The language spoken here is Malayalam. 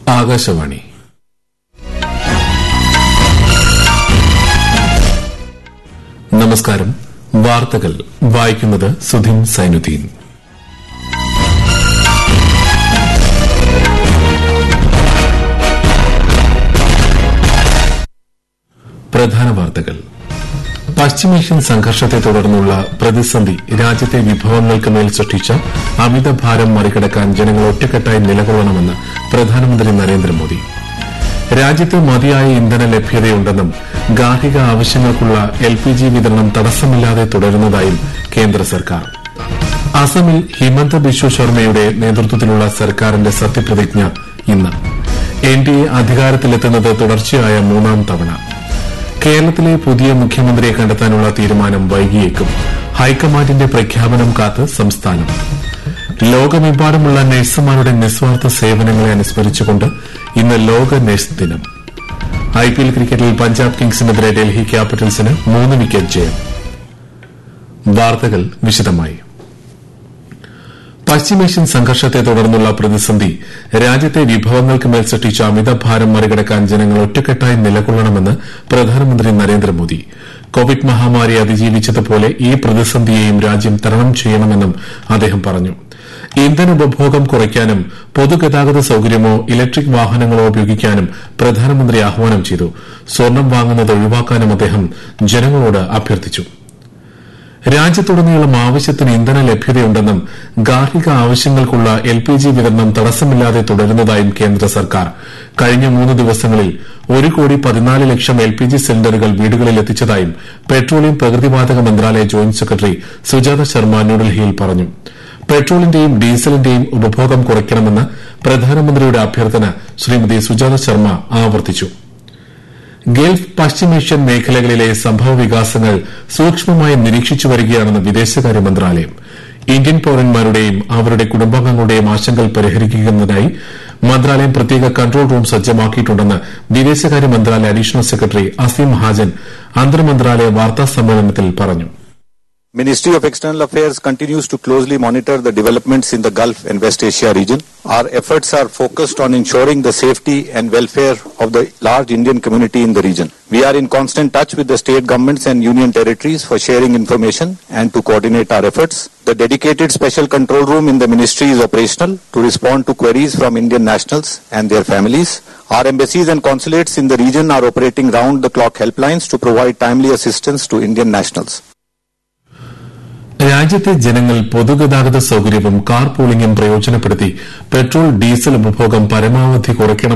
ആകാശവാണി നമസ്കാരം വാർത്തകൾ വായിക്കുന്നത് സുധിൻ സൈനുദ്ദീൻ പ്രധാന വാർത്തകൾ പശ്ചിമേഷ്യൻ സംഘർഷത്തെ തുടർന്നുള്ള പ്രതിസന്ധി രാജ്യത്തെ വിഭവങ്ങൾക്ക് മേൽ സൃഷ്ടിച്ച അമിതഭാരം മറികടക്കാൻ ജനങ്ങൾ ഒറ്റക്കെട്ടായി നിലകൊള്ളണമെന്ന് പ്രധാനമന്ത്രി നരേന്ദ്രമോദി രാജ്യത്ത് മതിയായ ഇന്ധന ലഭ്യതയുണ്ടെന്നും ഗാർഹിക ആവശ്യങ്ങൾക്കുള്ള എൽ പി ജി വിതരണം തടസ്സമില്ലാതെ തുടരുന്നതായും കേന്ദ്ര സർക്കാർ അസമിൽ ഹിമന്ത ബിശ്വ ശർമ്മയുടെ നേതൃത്വത്തിലുള്ള സർക്കാരിന്റെ സത്യപ്രതിജ്ഞ ഇന്ന് എൻ ഡി എ അധികാരത്തിലെത്തുന്നത് തുടർച്ചയായ മൂന്നാം തവണ കേരളത്തിലെ പുതിയ മുഖ്യമന്ത്രിയെ കണ്ടെത്താനുള്ള തീരുമാനം വൈകിയേക്കും ഹൈക്കമാൻഡിന്റെ പ്രഖ്യാപനം കാത്ത് സംസ്ഥാനം ലോകമെമ്പാടുമുള്ള നഴ്സുമാരുടെ നിസ്വാർത്ഥ സേവനങ്ങളെ അനുസ്മരിച്ചുകൊണ്ട് ഇന്ന് ലോക നഴ്സ് ദിനം ഐപിഎൽ ക്രിക്കറ്റിൽ പഞ്ചാബ് കിങ്സിനെതിരെ ഡൽഹി ക്യാപിറ്റൽസിന് മൂന്ന് വിക്കറ്റ് ജയം വാർത്തകൾ വിശദമായി പശ്ചിമേഷ്യൻ സംഘർഷത്തെ തുടർന്നുള്ള പ്രതിസന്ധി രാജ്യത്തെ വിഭവങ്ങൾക്ക് മേൽ സൃഷ്ടിച്ച അമിതഭാരം മറികടക്കാൻ ജനങ്ങൾ ഒറ്റക്കെട്ടായി നിലകൊള്ളണമെന്ന് പ്രധാനമന്ത്രി നരേന്ദ്രമോദി കോവിഡ് മഹാമാരി അതിജീവിച്ചതുപോലെ ഈ പ്രതിസന്ധിയെയും രാജ്യം തരണം ചെയ്യണമെന്നും അദ്ദേഹം പറഞ്ഞു ഇന്ധന ഉപഭോഗം കുറയ്ക്കാനും പൊതുഗതാഗത സൌകര്യമോ ഇലക്ട്രിക് വാഹനങ്ങളോ ഉപയോഗിക്കാനും പ്രധാനമന്ത്രി ആഹ്വാനം ചെയ്തു സ്വർണം വാങ്ങുന്നത് ഒഴിവാക്കാനും അദ്ദേഹം ജനങ്ങളോട് അഭ്യർത്ഥിച്ചു രാജ്യത്തുടനീളം ആവശ്യത്തിന് ഇന്ധന ലഭ്യതയുണ്ടെന്നും ഗാർഹിക ആവശ്യങ്ങൾക്കുള്ള എൽ പി ജി വിതരണം തടസ്സമില്ലാതെ തുടരുന്നതായും കേന്ദ്ര സർക്കാർ കഴിഞ്ഞ മൂന്ന് ദിവസങ്ങളിൽ ഒരു കോടി പതിനാല് ലക്ഷം എൽ പി ജി സിലിണ്ടറുകൾ വീടുകളിൽ എത്തിച്ചതായും പെട്രോളിയം പ്രകൃതിവാതക മന്ത്രാലയ ജോയിന്റ് സെക്രട്ടറി സുജാത ശർമ്മ ന്യൂഡൽഹിയിൽ പറഞ്ഞു പെട്രോളിന്റെയും ഡീസലിന്റെയും ഉപഭോഗം കുറയ്ക്കണമെന്ന് പ്രധാനമന്ത്രിയുടെ അഭ്യർത്ഥന ശ്രീമതി സുജാത ശർമ്മ ആവർത്തിച്ചു ഗൾഫ് പശ്ചിമേഷ്യൻ മേഖലകളിലെ സംഭവ വികാസങ്ങൾ സൂക്ഷ്മമായി നിരീക്ഷിച്ചു വരികയാണെന്ന് വിദേശകാര്യ മന്ത്രാലയം ഇന്ത്യൻ പൌരന്മാരുടെയും അവരുടെ കുടുംബാംഗങ്ങളുടെയും ആശങ്കകൾ പരിഹരിക്കുന്നതിനായി മന്ത്രാലയം പ്രത്യേക കൺട്രോൾ റൂം സജ്ജമാക്കിയിട്ടുണ്ടെന്ന് വിദേശകാര്യ മന്ത്രാലയ അഡീഷണൽ സെക്രട്ടറി അസീം ഹാജൻ അന്തർമന്ത്രാലയ വാർത്താ സമ്മേളനത്തിൽ പറഞ്ഞു Ministry of External Affairs continues to closely monitor the developments in the Gulf and West Asia region. Our efforts are focused on ensuring the safety and welfare of the large Indian community in the region. We are in constant touch with the state governments and union territories for sharing information and to coordinate our efforts. The dedicated special control room in the ministry is operational to respond to queries from Indian nationals and their families. Our embassies and consulates in the region are operating round the clock helplines to provide timely assistance to Indian nationals. രാജ്യത്തെ ജനങ്ങൾ പൊതുഗതാഗത സൌകര്യവും കാർ പൂളിംഗും പ്രയോജനപ്പെടുത്തി പെട്രോൾ ഡീസൽ ഉപഭോഗം പരമാവധി കുറയ്ക്കണം